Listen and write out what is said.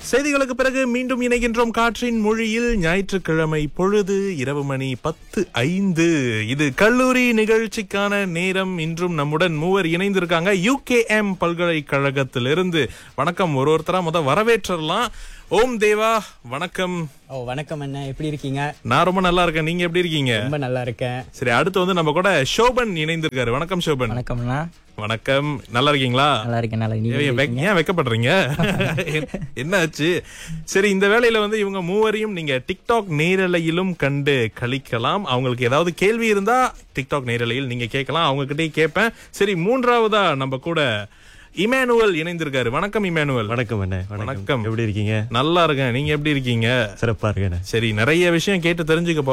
செய்திகளுக்கு பிறகு மீண்டும் இணைகின்றோம் காற்றின் மொழியில் ஞாயிற்றுக்கிழமை பொழுது இரவு மணி பத்து ஐந்து இது கல்லூரி நிகழ்ச்சிக்கான நேரம் இன்றும் நம்முடன் மூவர் இணைந்திருக்காங்க யூகேஎம் பல்கலைக்கழகத்திலிருந்து வணக்கம் ஒரு ஒருத்தரா முத வரவேற்றலாம் ஓம் தேவா வணக்கம் ஓ வணக்கம் அண்ணா எப்படி இருக்கீங்க நான் ரொம்ப நல்லா இருக்கேன் நீங்க எப்படி இருக்கீங்க ரொம்ப நல்லா இருக்கேன் சரி அடுத்து வந்து நம்ம கூட சோபன் இணைந்திருக்காரு வணக்கம் சோபன் வணக்கம்ண்ணா வணக்கம் நல்லா இருக்கீங்களா நல்லா இருக்கேன் நல்லா இருக்கேன். நீங்க ஏன் எப்படி வெக்க- ஏன் வைக்கப்படுறீங்க என்ன ஆச்சு சரி இந்த வேளையில வந்து இவங்க மூவரையும் நீங்க டிக்டாக் நேரலையிலும் கண்டு கழிக்கலாம் அவங்களுக்கு ஏதாவது கேள்வி இருந்தா டிக்டாக் நேரலையில் நீங்க கேட்கலாம் அவங்க கிட்டயே கேட்பேன் சரி மூன்றாவதா நம்ம கூட இமானுவல் இணைந்திருக்காரு வணக்கம் இமானுவல் வணக்கம் அண்ணே வணக்கம். வணக்கம் எப்படி இருக்கீங்க நல்லா இருக்கேன் நீங்க எப்படி இருக்கீங்க சிறப்பா இருக்கேன் சரி நிறைய விஷயம் கேட்டு தெரிஞ்சுக்க போறோம்